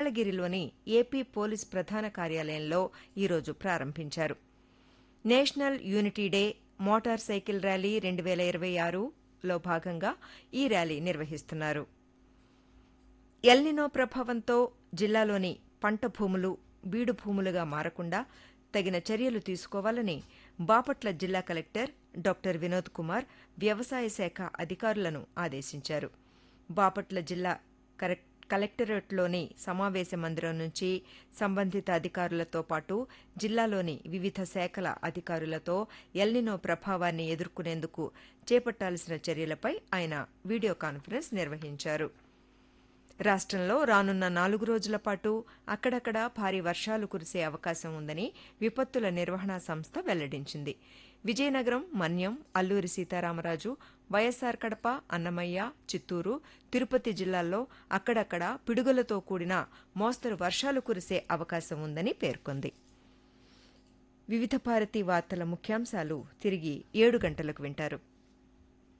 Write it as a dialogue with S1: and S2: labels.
S1: మంగళగిరిలోని AP police ప్రధాన కార్యాలయంలో ఈరోజు ప్రారంభించారు national unity day motorcycle rally రెండు వేల ఇరవై ఆరులో భాగంగా ఈ ర్యాలీ నిర్వహిస్తున్నారు ఎల్నినో ప్రభావంతో జిల్లాలోని పంట భూములు బీడు భూములుగా మారకుండా తగిన చర్యలు తీసుకోవాలని బాపట్ల జిల్లా కలెక్టర్ డాక్టర్ వినోద్ కుమార్ వ్యవసాయ శాఖ అధికారులను ఆదేశించారు బాపట్ల జిల్లా కరెక్ట్ కలెక్టరేట్లోని సమావేశ మందిరం నుంచి సంబంధిత అధికారులతో పాటు జిల్లాలోని వివిధ శాఖల అధికారులతో ఎల్నినో ప్రభావాన్ని ఎదుర్కొనేందుకు చేపట్టాల్సిన చర్యలపై ఆయన వీడియో కాన్ఫరెన్స్ నిర్వహించారు రాష్ట్రంలో రానున్న నాలుగు రోజుల పాటు అక్కడక్కడ భారీ వర్షాలు కురిసే అవకాశం ఉందని విపత్తుల నిర్వహణ సంస్థ వెల్లడించింది విజయనగరం మన్యం అల్లూరి సీతారామరాజు వైఎస్సార్ కడప అన్నమయ్య చిత్తూరు తిరుపతి జిల్లాల్లో అక్కడక్కడ పిడుగులతో కూడిన మోస్తరు వర్షాలు కురిసే అవకాశం ఉందని పేర్కొంది వివిధ భారతి వార్తల ముఖ్యాంశాలు తిరిగి ఏడు గంటలకు వింటారు